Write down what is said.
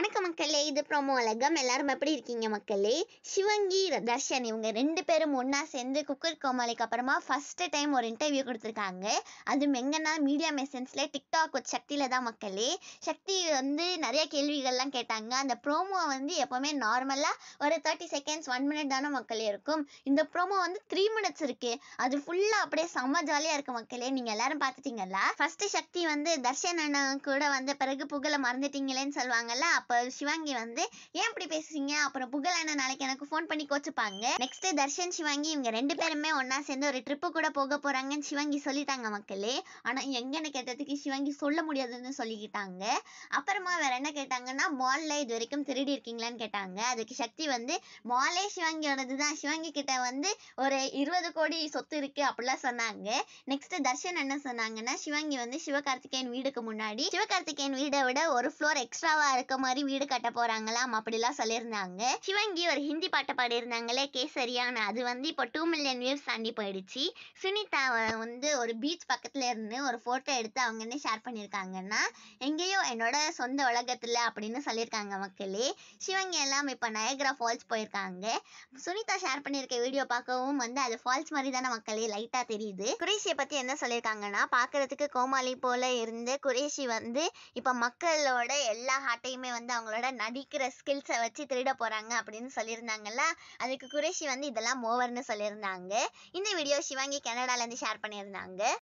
வணக்கம் மக்களே இது ப்ரோமோ உலகம் எல்லாரும் எப்படி இருக்கீங்க மக்களே சிவங்கி தர்ஷன் இவங்க ரெண்டு பேரும் ஒன்றா சேர்ந்து குக்கர் கோமாளிக்கு அப்புறமா ஃபர்ஸ்ட் டைம் ஒரு இன்டர்வியூ கொடுத்துருக்காங்க அதுவும் எங்கன்னா மீடியா மெசன்ஸில் டிக்டாக் with சக்தியில தான் மக்களே சக்தி வந்து நிறைய கேள்விகள்லாம் கேட்டாங்க அந்த ப்ரோமோ வந்து எப்போவுமே நார்மலாக ஒரு தேர்ட்டி செகண்ட்ஸ் ஒன் மினிட் தானே மக்களே இருக்கும் இந்த ப்ரோமோ வந்து த்ரீ மினிட்ஸ் இருக்கு அது ஃபுல்லாக அப்படியே செம்ம ஜாலியாக இருக்கு மக்களே நீங்கள் எல்லாரும் பார்த்துட்டீங்களா ஃபர்ஸ்ட் சக்தி வந்து தர்ஷன் அண்ணன் கூட வந்து பிறகு புகழ மறந்துட்டீங்களேன்னு சொல்லுவாங்கல்ல அப்போ சிவாங்கி வந்து ஏன் இப்படி பேசுறீங்க அப்புறம் புகழ் அண்ணன் நாளைக்கு எனக்கு ஃபோன் பண்ணி கோச்சுப்பாங்க நெக்ஸ்ட் தர்ஷன் சிவாங்கி இவங்க ரெண்டு பேருமே ஒண்ணா சேர்ந்து ஒரு ட்ரிப்பு கூட போக போறாங்கன்னு சிவாங்கி சொல்லிட்டாங்க மக்களே ஆனா எங்கன்னு கேட்டதுக்கு சிவாங்கி சொல்ல முடியாதுன்னு சொல்லிக்கிட்டாங்க அப்புறமா வேற என்ன கேட்டாங்கன்னா மால்ல இது வரைக்கும் திருடி இருக்கீங்களான்னு கேட்டாங்க அதுக்கு சக்தி வந்து மாலே சிவாங்கியோடது தான் சிவாங்கி கிட்ட வந்து ஒரு இருபது கோடி சொத்து இருக்கு அப்படிலாம் சொன்னாங்க நெக்ஸ்ட் தர்ஷன் என்ன சொன்னாங்கன்னா சிவாங்கி வந்து சிவகார்த்திகேயன் வீடுக்கு முன்னாடி சிவகார்த்திகேயன் வீடை விட ஒரு ஃப்ளோர் எக்ஸ்ட்ராவா இருக்க மாதிரி வீடு கட்ட போறாங்களாம் அப்படிலாம் சொல்லியிருந்தாங்க சிவங்கி ஒரு ஹிந்தி பாட்டை பாடியிருந்தாங்களே கேசரியான அது வந்து இப்போ டூ மில்லியன் வியூஸ் தாண்டி போயிடுச்சு சுனிதா வ- வந்து ஒரு பீச் பக்கத்துல இருந்து ஒரு போட்டோ எடுத்து அவங்க என்ன ஷேர் பண்ணியிருக்காங்கன்னா எங்கேயோ என்னோட சொந்த உலகத்துல அப்படின்னு சொல்லியிருக்காங்க மக்களே சிவங்கி எல்லாம் இப்போ நயக்ரா ஃபால்ஸ் போயிருக்காங்க சுனிதா ஷேர் பண்ணியிருக்க வீடியோ பார்க்கவும் வந்து அது ஃபால்ஸ் மாதிரி தானே மக்களே லைட்டா தெரியுது குரேஷியை பத்தி என்ன சொல்லியிருக்காங்கன்னா பார்க்கிறதுக்கு கோமாளி போல இருந்து குரேஷி வந்து இப்போ மக்களோட எல்லா ஹார்ட்டையுமே வந்து அவங்களோட நடிக்கிற ஸ்கில்ஸை வச்சு திருட போறாங்க அப்படின்னு சொல்லியிருந்தாங்கல்ல அதுக்கு குரேஷி வந்து இதெல்லாம் ஓவர்னு சொல்லியிருந்தாங்க இந்த வீடியோ சிவாங்கி கனடால இருந்து ஷேர் பண்ணியிருந்தாங்க